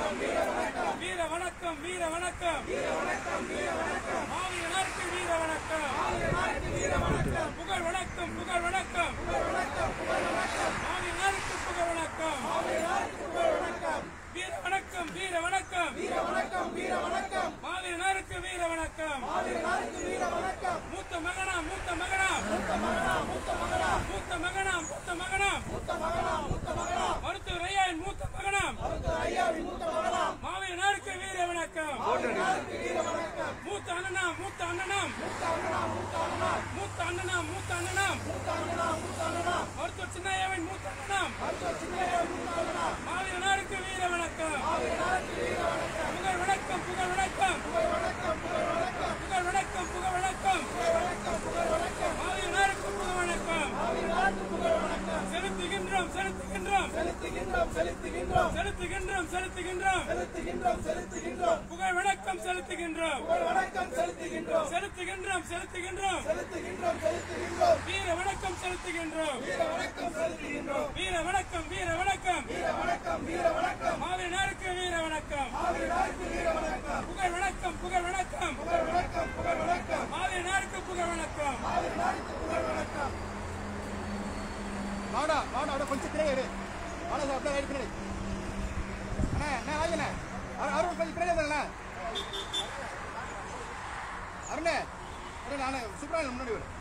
வீர வணக்கம் வீர வணக்கம் மாவீரனுக்கு வீர வணக்கம் புகழ் வணக்கம் புகழ் வணக்கம் மாவீரனுக்கு புகழ் வணக்கம் வீர வணக்கம் வீர வணக்கம் மாவீரனுக்கு வீர வணக்கம் மூத்த மகனா மூத்த மகனா மூத்த மகனா மூத்த மகனா மருத்துவர் ஐயாவின் மூத்த மகனா மாவீரனுக்கு வீர வணக்கம் மூத்த அண்ணனா மூத்த அண்ணனா மூத்த அண்ணனா மூத்த அண்ணனா மருத்துவர் சின்னையாவின் மூத்த அண்ணனா மாவீரனுக்கு வீர வணக்கம் புகழ் வணக்கம் புகழ் வணக்கம் புகழ் வணக்கம் புகழ் வணக்கம் மாவீரனுக்கு புகழ் வணக்கம் செலுத்துகின்றோம் செலுத்துகின்றோம் செலுத்துகின்றோம் செலுத்துகின்றோம் செலுத்துகின்றோம் செலுத்துகின்றோம் செலுத்துகின்றோம் செலுத்துகின்றோம் புகழ் வணக்கம் செலுத்துகின்றோம் புகழ் வணக்கம் செலுத்துகின்றோம் செலுத்துகின்றோம் செலுத்துகின்றோம் செலுத்துகின்றோம் செலுத்துகின்றோம் வீர வணக்கம் செலுத்துகின்றோம் வீர வணக்கம் செலுத்துகின்றோம் வீர வணக்கம் வீர வணக்கம் வீர வணக்கம் வீர வணக்கம் மாவீரனுக்கு வீர வணக்கம் ஆவிராருக்கு வீர வணக்கம் புகழ் வணக்கம் புகழ் வணக்கம் புகழ் வணக்கம் புகழ் வணக்கம் மாவீரனுக்கு புகழ் வணக்கம் ஆவிராருக்கு புகழ் வணக்கம் வாடா வாடா வாடா கொஞ்சம் பின்னாடி இரு வாடா சார் அப்படியே ரைட் பின்னாடி அண்ணா அண்ணா ஆகிண்ணே அருண் கொஞ்சம் பின்னாடி வந்துடுண்ணே அருணே அருண் நானே சுப்ராயன் முன்னாடி வரும்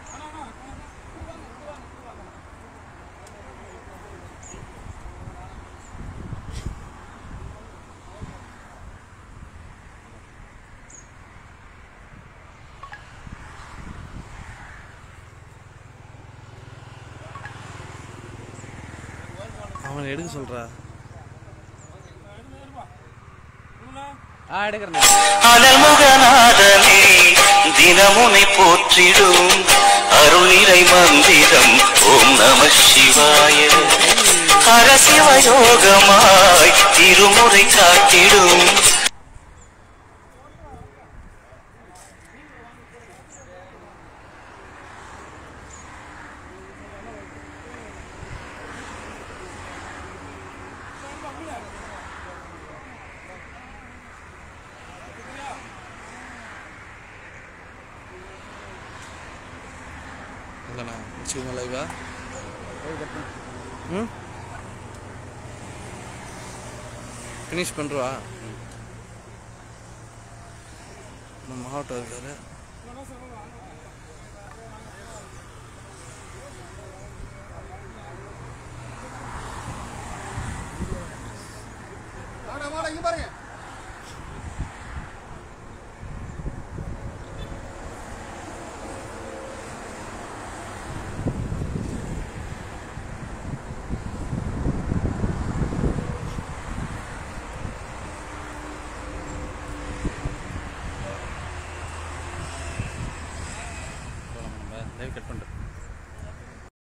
அவனை எடுக்க சொல்றா இவனா? ஆ எடுக்கிறேன் அனல் முகநாதனே தினமுனை போற்றிடும் அருளிரை மந்திரம் ஓம் நம சிவாய ஹரசிவயோகமாய் திருமுறை காட்டிடும் இல்லைண்ணா முடிச்சுக்கோங்க லைவா ம் ஃபினிஷ் பண்ணுறவா நம்ம மாவட்டம் இருக்காரு வாடா வாடா இங்க பாருங்க நம்ம லைவ் கட் பண்ணிட்டு